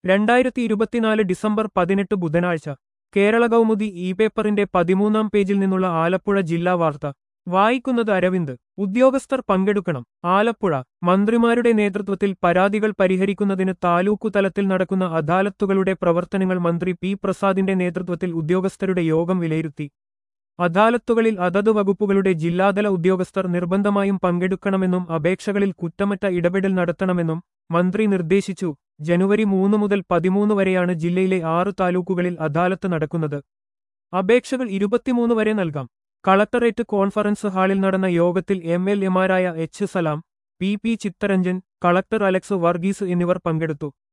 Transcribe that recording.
രണ്ടായിരത്തി ഇരുപത്തിനാല് ഡിസംബർ പതിനെട്ട് ബുധനാഴ്ച കേരള കൗമുദി ഇ പേപ്പറിന്റെ പതിമൂന്നാം പേജിൽ നിന്നുള്ള ആലപ്പുഴ ജില്ലാ വാർത്ത വായിക്കുന്നത് അരവിന്ദ് ഉദ്യോഗസ്ഥർ പങ്കെടുക്കണം ആലപ്പുഴ മന്ത്രിമാരുടെ നേതൃത്വത്തിൽ പരാതികൾ പരിഹരിക്കുന്നതിന് താലൂക്കു തലത്തിൽ നടക്കുന്ന അദാലത്തുകളുടെ പ്രവർത്തനങ്ങൾ മന്ത്രി പി പ്രസാദിന്റെ നേതൃത്വത്തിൽ ഉദ്യോഗസ്ഥരുടെ യോഗം വിലയിരുത്തി അദാലത്തുകളിൽ അതത് വകുപ്പുകളുടെ ജില്ലാതല ഉദ്യോഗസ്ഥർ നിർബന്ധമായും പങ്കെടുക്കണമെന്നും അപേക്ഷകളിൽ കുറ്റമറ്റ ഇടപെടൽ നടത്തണമെന്നും മന്ത്രി നിർദ്ദേശിച്ചു ജനുവരി മൂന്ന് മുതൽ പതിമൂന്ന് വരെയാണ് ജില്ലയിലെ ആറ് താലൂക്കുകളിൽ അദാലത്ത് നടക്കുന്നത് അപേക്ഷകൾ ഇരുപത്തിമൂന്ന് വരെ നൽകാം കളക്ടറേറ്റ് കോൺഫറൻസ് ഹാളിൽ നടന്ന യോഗത്തിൽ എം എൽ എമാരായ H Salam P P Chittaranjan collector Alex Varghese എന്നിവർ പങ്കെടുത്തു